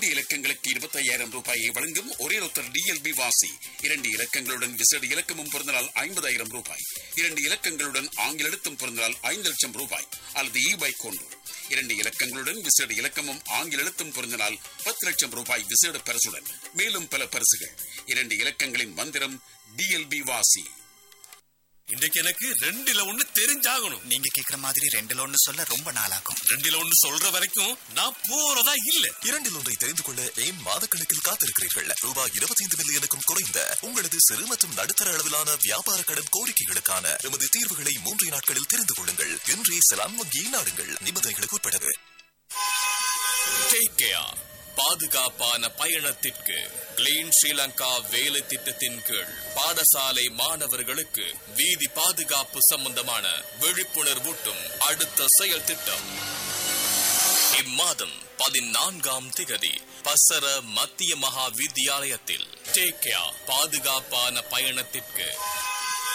இரண்டு இலக்கங்களுக்கு இருபத்தையாயிரம் ரூபாயை வழங்கும் ஒரே ஒருத்தர் டிஎல்பி வாசி இரண்டு இலக்கங்களுடன் விசேட இலக்கமும் பிறந்தனால் ஐம்பதாயிரம் ரூபாய் இரண்டு இலக்கங்களுடன் ஆங்கில எழுத்தும் பிறந்தனால் ஐந்து லட்சம் ரூபாய் அல்லது இ பைக் கொண்டு இரண்டு இலக்கங்களுடன் விசேட இலக்கமும் ஆங்கில எழுத்தும் பொருந்தினால் பத்து லட்சம் ரூபாய் விசேட பரிசுடன் மேலும் பல பரிசுகள் இரண்டு இலக்கங்களின் மந்திரம் டிஎல்பி வாசி இன்னைக்கு எனக்கு ரெண்டுல ஒண்ணு தெரிஞ்சாகணும் நீங்க கேக்குற மாதிரி ரெண்டுல ஒண்ணு சொல்ல ரொம்ப நாளாகும் ரெண்டுல ஒண்ணு சொல்ற வரைக்கும் நான் போறதா இல்ல இரண்டில் ஒன்றை தெரிந்து கொள்ள ஏன் மாதக்கணக்கில் காத்திருக்கிறீர்கள் ரூபாய் இருபத்தைந்து மில்லியனுக்கும் குறைந்த உங்களது சிறு மற்றும் நடுத்தர அளவிலான வியாபார கடன் கோரிக்கைகளுக்கான எமது தீர்வுகளை மூன்று நாட்களில் தெரிந்து கொள்ளுங்கள் இன்றே செலான் வங்கியை நாடுங்கள் நிபந்தனைகளுக்கு உட்பட்டது Take care. பாதுகாப்பான பயணத்திற்கு கிளீன் ஸ்ரீலங்கா வேலை திட்டத்தின் கீழ் பாடசாலை மாணவர்களுக்கு வீதி பாதுகாப்பு சம்பந்தமான விழிப்புணர்வூட்டும் அடுத்த செயல் திட்டம் இம்மாதம் பதினான்காம் திகதி பசர மத்திய மகா வித்தியாலயத்தில் டேக் கேர் பாதுகாப்பான பயணத்திற்கு